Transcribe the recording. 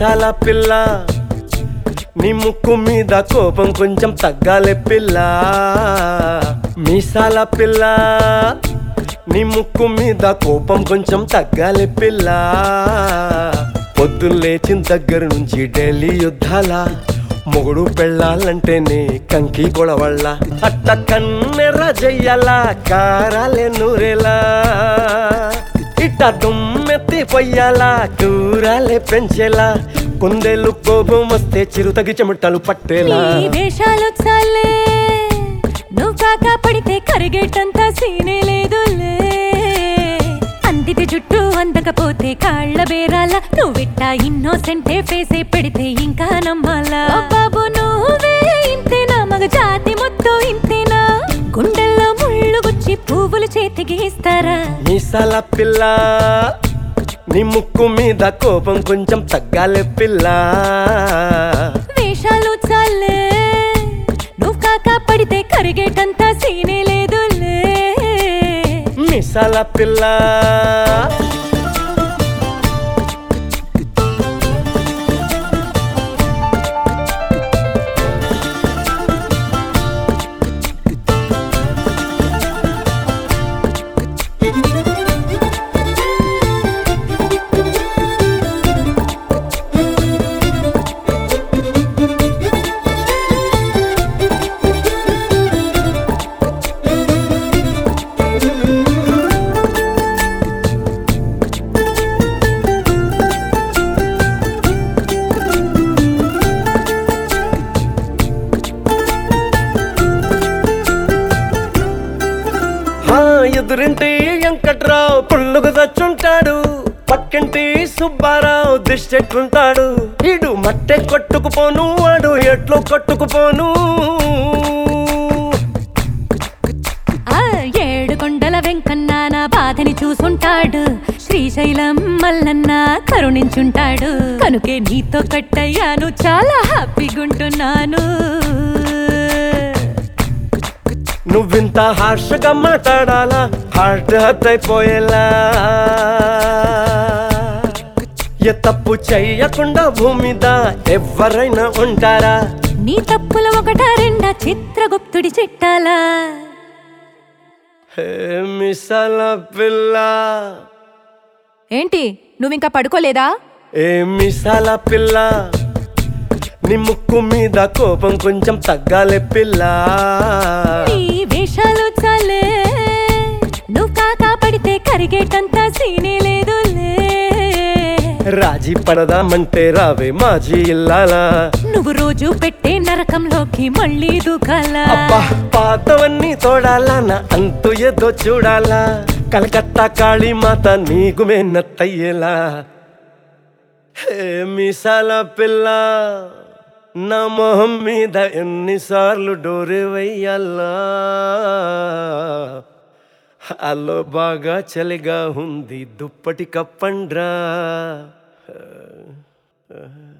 మీసాల పిల్ల నీ ముక్కు మీద కోపం కొంచెం తగ్గాలే పిల్ల మీసాల పిల్ల నీ ముక్కు మీద కోపం కొంచెం తగ్గాలే పిల్ల పొద్దున్న లేచిన దగ్గర నుంచి ఢిల్లీ యుద్ధాల మొగుడు పెళ్ళాలంటేనే కంకి కొడవళ్ళ అట్ట కన్నెర్ర చెయ్యాల కారాలే నూరేలా ఇట్ట దుమ్మెత్తి పొయ్యాలా కూరాలే పెంచేలా కుందేలు కోపం వస్తే చిరుతగి చెమటలు పట్టేలా నీ వేషాలు చాలే నువ్వు కాక పడితే కరిగేటంత సీనే లేదులే అందిటి జుట్టు అందకపోతే కాళ్ళ బేరాల నువ్విట్టా ఇన్నోసెంటే ఫేసే పెడితే ఇంకా నమ్మాలా ఓ బాబు నువ్వే ఇంతేనా మగ జాతి మొత్తం ఇంతేనా గుండెల్లో ముళ్ళు గుచ్చి పువ్వులు చేతికి ఇస్తారా మీసాల పిల్ల నీ ముక్కు మీద కోపం కొంచెం తగ్గాలే పిల్ల వేషాలు చాలే నువ్వు కాక పడితే కరిగేటంత సీనే లేదులే మీసాల పిల్ల హా ఎదురింటి వెంకట్రావు పుల్లుగు తెచ్చుంటాడు పక్కింటి సుబ్బారావు దిష్టెట్లుంటాడు ఇడు మట్టె కొట్టుకుపోను వాడు ఎట్లో కొట్టుకుపోను ఆ ఏడు కొండల వెంకన్న నా బాధని చూసుంటాడు శ్రీశైలం మల్లన్న కరుణించుంటాడు కనుకే నీతో కట్టయ్యాను చాలా హ్యాపీగుంటున్నాను నువ్వింత హార్షగా మాట్లాడాలా హార్ట్ హర్ట్ అయిపోయేలా ఏ తప్పు చెయ్యకుండా భూమి మీద ఎవరైనా ఉంటారా నీ తప్పుల ఒకటా రెండా చిత్రగుప్తుడి చిట్టాలా హే మిసాల పిల్ల ఏంటి నువ్వింకా పడుకోలేదా ఏ మిసాల పిల్ల నీ ముక్కు మీద కోపం కొంచెం తగ్గాలే పిల్ల నీ వేషాలు చాలే నువ్వు కాకా పడితే కరిగేటంత సీనే లేదులే రాజీ పడదామంటే రావే మాజీ ఇల్లాలా నువ్వు రోజు పెట్టే నరకంలోకి మళ్ళీ దూకాలా అబ్బా పాతవన్నీ తోడాలా నా అంతు ఏదో చూడాలా కలకత్తా కాళీమాత నీకు మెన్నత్తయ్యేలా హే మిసాల పిల్ల నా మొహం మీద ఎన్నిసార్లు డోరే వెయ్యాలా అల్లో బాగా చలిగా ఉంది దుప్పటి కప్పండ్రా